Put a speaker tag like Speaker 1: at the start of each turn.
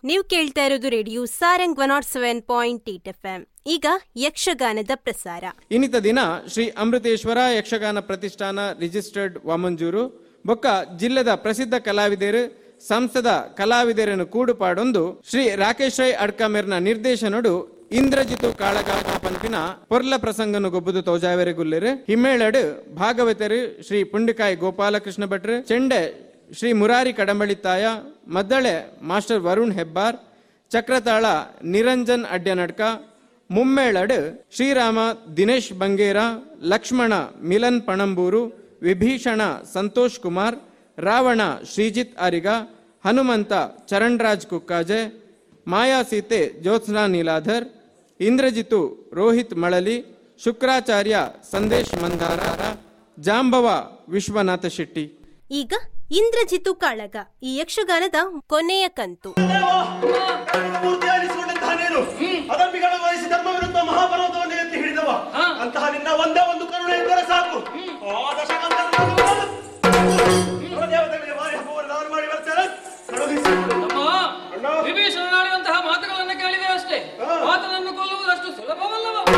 Speaker 1: ನೀವು ಕೇಳ್ತಾ ಇರೋದು radio Sarang one nought seven point eight F M ಈಗ ಯಕ್ಷಗಾನದ ಪ್ರಸಾರ
Speaker 2: ಇನ್ನಿತ ದಿನ ಶ್ರೀ ಅಮೃತೇಶ್ವರ ಯಕ್ಷಗಾನ ಪ್ರತಿಷ್ಠಾನ ರಿಜಿಸ್ಟರ್ಡ್ ವಾಮಂಜೂರು ಬೊಕ್ಕ ಜಿಲ್ಲೆದ ಪ್ರಸಿದ್ಧ ಕಲಾವಿದರು ಸಂಸದ ಕಲಾವಿದರನ್ನು ಕೂಡುಪಾಡೊಂದು ಶ್ರೀ ರಾಕೇಶ್ ರೈ ಅಡ್ಕಾಮೆರ್ನ ನಿರ್ದೇಶನಡು ಇಂದ್ರಜಿತು ಕಾಳಗ ಪಂಪಿನ ಪೊರ್ಲ ಪ್ರಸಂಗನು ಗೊಬ್ಬುದು ತೋಜಾವೆರೆ ಗುಲ್ಲೆರು ಹಿಮ್ಮೇಳಡು ಭಾಗವತರು ಶ್ರೀ ಪುಂಡಿಕಾಯಿ ಗೋಪಾಲಕೃಷ್ಣ ಭಟ್ರು ಚೆಂಡೆ ಶ್ರೀ ಮುರಾರಿ ಕಡಂಬಳಿತಾಯ ಮದ್ದಳೆ ಮಾಸ್ಟರ್ ವರುಣ್ ಹೆಬ್ಬಾರ್ ಚಕ್ರತಾಳ ನಿರಂಜನ್ ಅಡ್ಯನಡ್ಕ ಮುಮ್ಮೇಳಡ್ ಶ್ರೀರಾಮ ದಿನೇಶ್ ಬಂಗೇರ ಲಕ್ಷ್ಮಣ ಮಿಲನ್ ಪಣಂಬೂರು ವಿಭೀಷಣ ಸಂತೋಷ್ ಕುಮಾರ್ ರಾವಣ ಶ್ರೀಜಿತ್ ಅರಿಗ ಹನುಮಂತ ಚರಣ್ರಾಜ್ ಕುಕ್ಕಾಜೆ ಮಾಯಾಸೀತೆ ಜ್ಯೋತ್ಸ್ನಾ ನೀಲಾಧರ್ ಇಂದ್ರಜಿತು ರೋಹಿತ್ ಮಳಲಿ ಶುಕ್ರಾಚಾರ್ಯ ಸಂದೇಶ್ ಮಂದಾರ ಜಾಂಬವ ವಿಶ್ವನಾಥ ಶೆಟ್ಟಿ
Speaker 1: ಈಗ ಇಂದ್ರಜಿತು ಕಾಳಗ ಈ ಯಕ್ಷಗಾನದ ಕೊನೆಯ ಕಂತು
Speaker 3: ಮೂರ್ತಿಯಾಗಿಸಿಕೊಂಡಂತಹ ನೀನು ಅಧರ್ಮಿಗಳ ವಹಿಸಿ ಧರ್ಮ ವಿರುದ್ಧ ಮಹಾಪರ್ವತವನ್ನು ಎತ್ತಿ ಹಿಡಿದವ ಅಂತಹ ನಿನ್ನ ಒಂದೇ ಒಂದು ಕರುಣೆ ಇದ್ದರೆ ಸಾಕು ಆದ